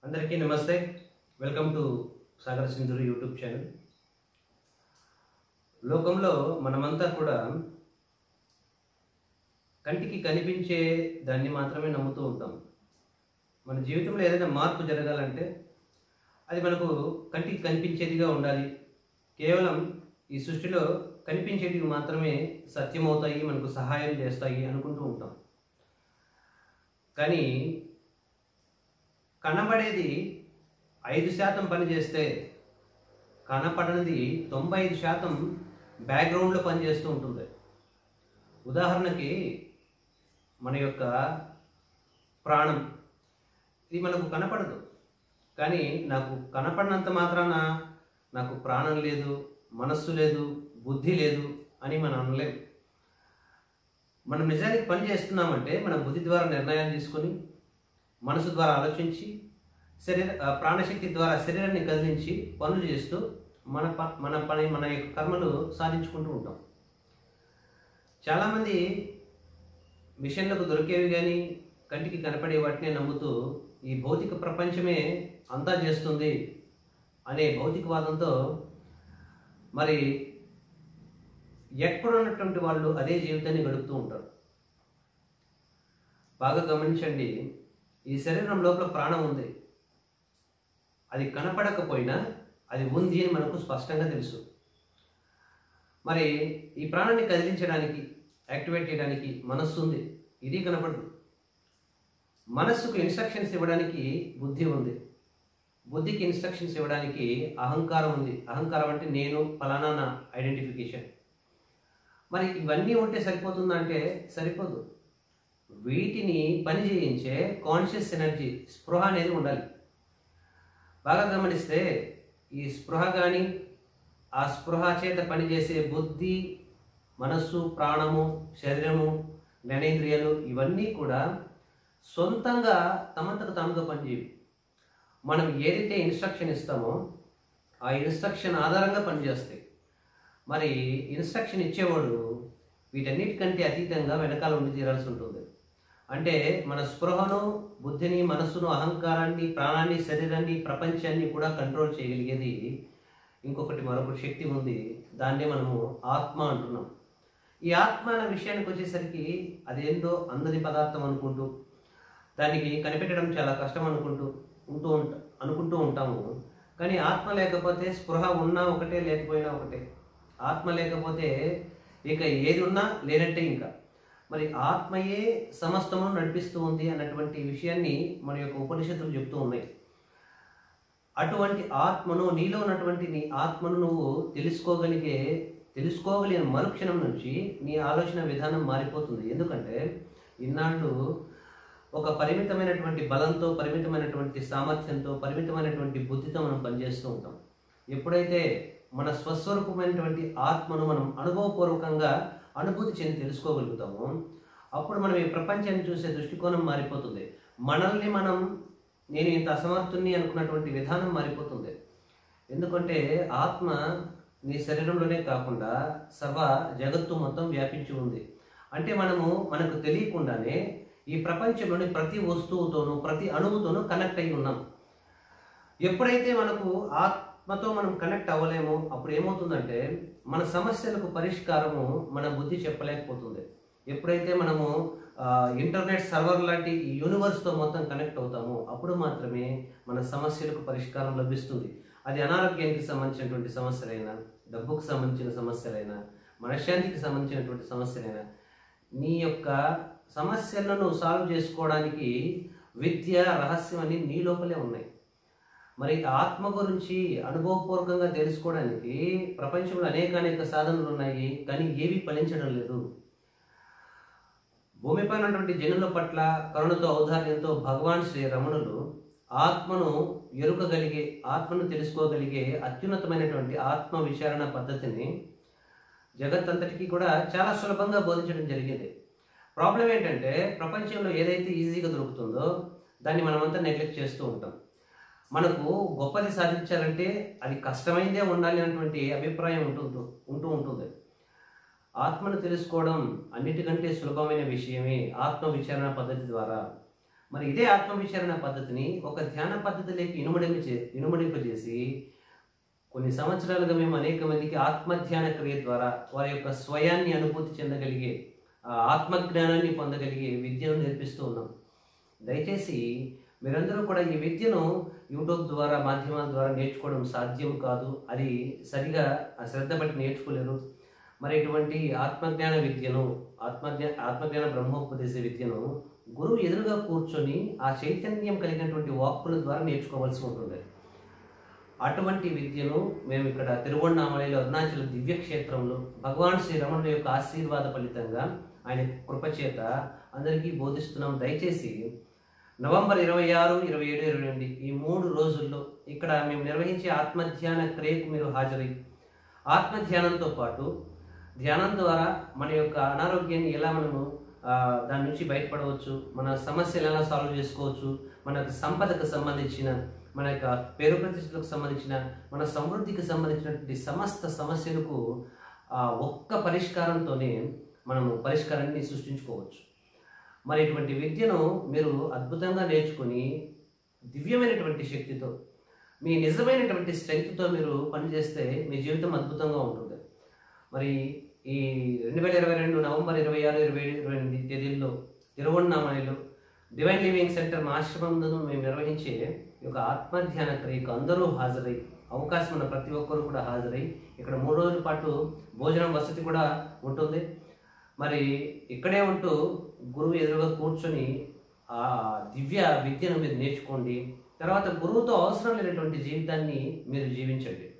అందరికీ నమస్తే welcome to Sagar Sindhuru YouTube channel లోకంలో మనమంతా కూడా కంటికి కనిపించే దాన్ని మాత్రమే నమ్ముతూ ఉంటాం మన జీవితంలో ఏదైనా మార్పు జరగాలంటే అది మనకు కంటికి కనిపించేదిగా ఉండాలి కేవలం ఈ సృష్టిలో కనిపించేటివి మాత్రమే సత్యమవుతాయి మనకు సహాయం చేస్తాయి అనుకుంటూ ఉంటాం కానీ కనబడేది ఐదు శాతం పని చేస్తే కనపడనిది తొంభై ఐదు శాతం బ్యాక్గ్రౌండ్లో పనిచేస్తూ ఉంటుంది ఉదాహరణకి మన యొక్క ప్రాణం ఇది మనకు కనపడదు కానీ నాకు కనపడినంత మాత్రాన నాకు ప్రాణం లేదు మనస్సు లేదు బుద్ధి లేదు అని మనం అనలేం మనం నిజానికి పని చేస్తున్నామంటే మన బుద్ధి ద్వారా నిర్ణయాలు తీసుకొని మనసు ద్వారా ఆలోచించి శరీర ఆ, ప్రాణశక్తి ద్వారా శరీరాన్ని కదిలించి పనులు చేస్తూ మన ప మన పని మన యొక్క కర్మలు సాధించుకుంటూ ఉంటాం చాలామంది మిషన్లకు దొరికేవి కానీ కంటికి కనపడే వాటిని నమ్ముతూ ఈ భౌతిక ప్రపంచమే అంతా చేస్తుంది అనే భౌతికవాదంతో మరి ఎక్కడున్నటువంటి వాళ్ళు అదే జీవితాన్ని గడుపుతూ ఉంటారు బాగా గమనించండి ఈ శరీరం లోపల ప్రాణం ఉంది అది కనపడకపోయినా అది ఉంది అని మనకు స్పష్టంగా తెలుసు మరి ఈ ప్రాణాన్ని కదిలించడానికి యాక్టివేట్ చేయడానికి మనస్సు ఉంది ఇది కనపడదు మనస్సుకు ఇన్స్ట్రక్షన్స్ ఇవ్వడానికి బుద్ధి ఉంది బుద్ధికి ఇన్స్ట్రక్షన్స్ ఇవ్వడానికి అహంకారం ఉంది అహంకారం అంటే నేను ఫలానా నా ఐడెంటిఫికేషన్ మరి ఇవన్నీ ఉంటే సరిపోతుందంటే సరిపోదు వీటిని పని చేయించే కాన్షియస్ ఎనర్జీ స్పృహ అనేది ఉండాలి బాగా గమనిస్తే ఈ స్పృహ కానీ ఆ స్పృహ చేత పనిచేసే బుద్ధి మనస్సు ప్రాణము శరీరము జ్ఞానేంద్రియాలు ఇవన్నీ కూడా సొంతంగా తమంతకు తాముగా పనిచేయవు మనం ఏదైతే ఇన్స్ట్రక్షన్ ఇస్తామో ఆ ఇన్స్ట్రక్షన్ ఆధారంగా పనిచేస్తాయి మరి ఇన్స్ట్రక్షన్ ఇచ్చేవాడు వీటన్నిటికంటే అతీతంగా వెనకాల ఉండి తీరాల్సి ఉంటుంది అంటే మన స్పృహను బుద్ధిని మనస్సును అహంకారాన్ని ప్రాణాన్ని శరీరాన్ని ప్రపంచాన్ని కూడా కంట్రోల్ చేయగలిగేది ఇంకొకటి మరొకటి శక్తి ఉంది దాన్నే మనము ఆత్మ అంటున్నాం ఈ ఆత్మ అనే విషయానికి వచ్చేసరికి అదేందో అందరి పదార్థం అనుకుంటూ దానికి కనిపెట్టడం చాలా కష్టం అనుకుంటూ ఉంటూ ఉంట అనుకుంటూ ఉంటాము కానీ ఆత్మ లేకపోతే స్పృహ ఉన్నా ఒకటే లేకపోయినా ఒకటే ఆత్మ లేకపోతే ఇక ఏది ఉన్నా లేనట్టే ఇంకా మరి ఆత్మయే సమస్తమును నడిపిస్తూ ఉంది అన్నటువంటి విషయాన్ని మన యొక్క ఉపనిషత్తులు చెప్తూ ఉన్నాయి అటువంటి ఆత్మను నీలో ఉన్నటువంటి నీ ఆత్మను నువ్వు తెలుసుకోగలిగే తెలుసుకోగలిగిన మరుక్షణం నుంచి నీ ఆలోచన విధానం మారిపోతుంది ఎందుకంటే ఇన్నాళ్ళు ఒక పరిమితమైనటువంటి బలంతో పరిమితమైనటువంటి సామర్థ్యంతో పరిమితమైనటువంటి బుద్ధితో మనం పనిచేస్తూ ఉంటాం ఎప్పుడైతే మన స్వస్వరూపమైనటువంటి ఆత్మను మనం అనుభవపూర్వకంగా అనుభూతి చెంది తెలుసుకోగలుగుతామో అప్పుడు మనం ఈ ప్రపంచాన్ని చూసే దృష్టికోణం మారిపోతుంది మనల్ని మనం నేను ఇంత అసమర్థుని అనుకున్నటువంటి విధానం మారిపోతుంది ఎందుకంటే ఆత్మ నీ శరీరంలోనే కాకుండా సర్వ జగత్తు మొత్తం వ్యాపించి ఉంది అంటే మనము మనకు తెలియకుండానే ఈ ప్రపంచంలోని ప్రతి వస్తువుతోనూ ప్రతి అణువుతోనూ కనెక్ట్ అయి ఉన్నాం ఎప్పుడైతే మనకు ఆత్మతో మనం కనెక్ట్ అవ్వలేమో అప్పుడు ఏమవుతుందంటే మన సమస్యలకు పరిష్కారము మన బుద్ధి చెప్పలేకపోతుంది ఎప్పుడైతే మనము ఆ, ఇంటర్నెట్ సర్వర్ లాంటి ఈ యూనివర్స్తో మొత్తం కనెక్ట్ అవుతామో అప్పుడు మాత్రమే మన సమస్యలకు పరిష్కారం లభిస్తుంది అది అనారోగ్యానికి సంబంధించినటువంటి సమస్యలైనా డబ్బుకు సంబంధించిన సమస్యలైనా మనశ్శాంతికి సంబంధించినటువంటి సమస్యలైనా నీ యొక్క సమస్యలను సాల్వ్ చేసుకోవడానికి విద్య రహస్యం అని నీ లోపలే ఉన్నాయి మరి ఆత్మ గురించి అనుభవపూర్వకంగా తెలుసుకోవడానికి ప్రపంచంలో అనేక అనేక సాధనలు ఉన్నాయి కానీ ఏవి ఫలించడం లేదు భూమిపైన ఉన్నటువంటి జనుల పట్ల కరుణతో ఔదార్యంతో భగవాన్ శ్రీ రమణులు ఆత్మను ఎరుకగలిగే ఆత్మను తెలుసుకోగలిగే అత్యున్నతమైనటువంటి ఆత్మ విచారణ పద్ధతిని జగత్తంతటికి కూడా చాలా సులభంగా బోధించడం జరిగింది ప్రాబ్లం ఏంటంటే ప్రపంచంలో ఏదైతే ఈజీగా దొరుకుతుందో దాన్ని మనమంతా నెగ్లెక్ట్ చేస్తూ ఉంటాం మనకు గొప్పది సాధించాలంటే అది కష్టమైందే ఉండాలి అన్నటువంటి అభిప్రాయం ఉంటుందో ఉంటూ ఉంటుంది ఆత్మను తెలుసుకోవడం అన్నిటికంటే సులభమైన విషయమే ఆత్మ విచారణ పద్ధతి ద్వారా మరి ఇదే ఆత్మవిచారణ పద్ధతిని ఒక ధ్యాన పద్ధతిలోకి ఇనుమడింపు చే ఇనుమడింపజేసి కొన్ని సంవత్సరాలుగా మేము అనేక మందికి ఆత్మధ్యాన క్రియ ద్వారా వారి యొక్క స్వయాన్ని అనుభూతి చెందగలిగే ఆ ఆత్మజ్ఞానాన్ని పొందగలిగే విద్యను నేర్పిస్తూ ఉన్నాం దయచేసి మీరందరూ కూడా ఈ విద్యను యూట్యూబ్ ద్వారా మాధ్యమాల ద్వారా నేర్చుకోవడం సాధ్యం కాదు అది సరిగా ఆ శ్రద్ధ బట్టి నేర్చుకోలేరు మరి ఇటువంటి ఆత్మజ్ఞాన విద్యను ఆత్మజ్ఞా ఆత్మజ్ఞాన బ్రహ్మోపదేశ విద్యను గురువు ఎదురుగా కూర్చొని ఆ చైతన్యం కలిగినటువంటి వాక్కుల ద్వారా నేర్చుకోవాల్సి ఉంటుంది అటువంటి విద్యను మేము ఇక్కడ తిరువണ്ണామలలో అరుణాచల దివ్యక్షేత్రంలో భగవాన్ శ్రీ రమణుల యొక్క ఆశీర్వాద ఫలితంగా ఆయన కృపచేత అందరికీ బోధిస్తున్నాం దయచేసి నవంబర్ ఇరవై ఆరు ఇరవై ఏడు ఇరవై ఎనిమిది ఈ మూడు రోజుల్లో ఇక్కడ మేము నిర్వహించే ఆత్మధ్యాన క్రియకు మీరు హాజరై ఆత్మధ్యానంతో పాటు ధ్యానం ద్వారా మన యొక్క అనారోగ్యాన్ని ఎలా మనము ఆ, దాని నుంచి బయటపడవచ్చు మన సమస్యలు ఎలా సాల్వ్ చేసుకోవచ్చు మన యొక్క సంపదకు సంబంధించిన మన యొక్క పేరు ప్రతిష్టలకు సంబంధించిన మన సమృద్ధికి సంబంధించినటువంటి సమస్త సమస్యలకు ఆ ఒక్క పరిష్కారంతోనే మనము పరిష్కారాన్ని సృష్టించుకోవచ్చు మరి ఇటువంటి విద్యను మీరు అద్భుతంగా నేర్చుకుని దివ్యమైనటువంటి శక్తితో మీ నిజమైనటువంటి స్ట్రెంగ్త్తో మీరు పనిచేస్తే మీ జీవితం అద్భుతంగా ఉంటుంది మరి ఈ రెండు వేల ఇరవై రెండు నవంబర్ ఇరవై ఆరు ఇరవై ఏడు ఇరవై ఎనిమిది తేదీల్లో తిరువണ്ണామణిలో డివైన్ లివింగ్ సెంటర్ మా ఆశ్రమంలో మేము నిర్వహించే ఈ యొక్క ఆత్మధ్యాన క్రియకు అందరూ హాజరై అవకాశం ఉన్న ప్రతి ఒక్కరూ కూడా హాజరై ఇక్కడ మూడు రోజుల పాటు భోజనం వసతి కూడా ఉంటుంది మరి ఇక్కడే ఉంటూ గురువు ఎదురుగా కూర్చొని ఆ దివ్య విద్యను మీరు నేర్చుకోండి తర్వాత గురువుతో అవసరం లేనటువంటి జీవితాన్ని మీరు జీవించండి